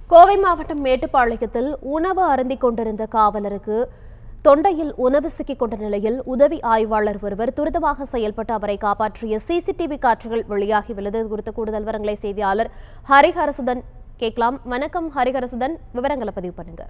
கோவை மாவட்டம் மேட்டுப்பாளையத்தில் உணவு அருந்திக் கொண்டிருந்த காவலருக்கு தொண்டையில் உணவு சிக்கிக் கொண்ட நிலையில் உதவி ஆய்வாளர் ஒருவர் துரிதமாக செயல்பட்டு அவரை காப்பாற்றிய சிசிடிவி காட்சிகள் வெளியாகியுள்ளது இது குறித்த கூடுதல் விவரங்களை செய்தியாளர் ஹரிஹரசுதன் கேட்கலாம் வணக்கம் ஹரிஹரசுதன் விவரங்களை பதிவு பண்ணுங்க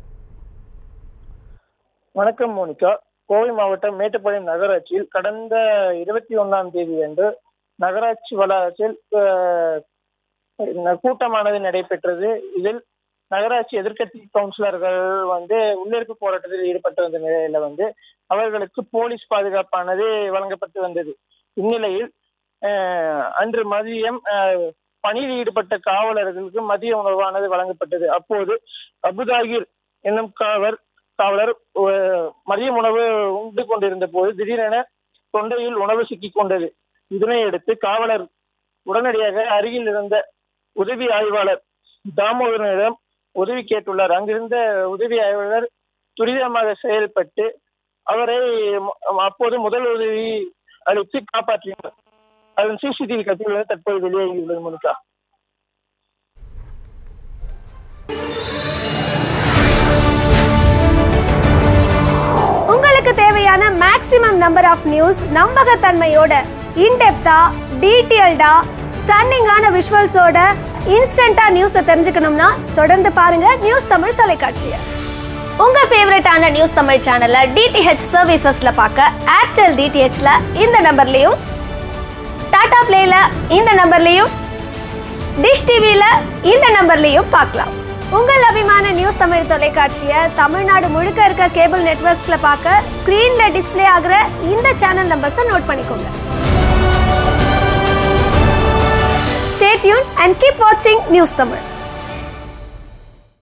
வணக்கம் மோனிகா கோவை மாவட்டம் மேட்டுப்பாளையம் நகராட்சியில் கடந்த இருபத்தி ஒன்னாம் தேதி அன்று நகராட்சி வளாகத்தில் அஹ், கூட்டமானது நடைபெற்றது இதில் நகராட்சி எதிர்க்கட்சி கவுன்சிலர்கள் வந்து உள்ளிருப்பு போராட்டத்தில் ஈடுபட்டு வந்த நிலையில வந்து அவர்களுக்கு போலீஸ் பாதுகாப்பானது வழங்கப்பட்டு வந்தது இந்நிலையில் அஹ், அன்று மதியம் அஹ், பணியில் ஈடுபட்ட காவலர்களுக்கு மதிய உணவானது வழங்கப்பட்டது அப்போது அபுதாகிர் என்னும் காவலர் காவலர் அஹ், மதிய உணவு உண்டு கொண்டிருந்த போது திடீரென தொண்டையில் உணவு சிக்கிக் கொண்டது இதனை அடுத்து காவலர் உடனடியாக அருகில் இருந்த உதவி ஆய்வாளர் தாமோதரனிடம் உதவி கேட்டுள்ளார் அங்கிருந்த உதவி ஆய்வாளர் துரிதமாக செயல்பட்டு அவரை ம- அப்போது முதல் உதவி அளித்து காப்பாற்றினார் அதன் சிசிடிவி காட்சிகள் தற்போது வெளியாகியுள்ளது மோனிகா உங்களுக்கு தேவையான மேக்ஸிமம் நம்பர் ஆஃப் நியூஸ் நம்பகத்தன்மையோட இன்டெப்தா டீட்டெயில்டா ஸ்டன்னிங்கான விஷுவல்ஸோட இன்ஸ்டன்டா நியூஸை தெரிஞ்சுக்கணும்னா தொடர்ந்து பாருங்க நியூஸ் தமிழ் தொலைக்காட்சியை உங்க ஃபேவரட்டான நியூஸ் தமிழ் சேனலை டிடிஹெச் சர்வீசஸ்ல பார்க்க ஏர்டெல் டிடிஹெச்ல இந்த நம்பர்லயும் டாடா பிளேல இந்த நம்பர்லயும் டிஷ் டிவில இந்த நம்பர்லயும் பார்க்கலாம் உங்கள் அபிமான நியூஸ் தமிழ் தொலைக்காட்சியை தமிழ்நாடு முழுக்க இருக்க கேபிள் நெட்வொர்க்ஸ்ல பார்க்க ஸ்கிரீன்ல டிஸ்ப்ளே ஆகுற இந்த சேனல் நம்பர்ஸை நோட் பண்ணிக்கோங்க ஸ்டே டியூன் அண்ட் கீப் வாட்சிங் நியூஸ் தமிழ்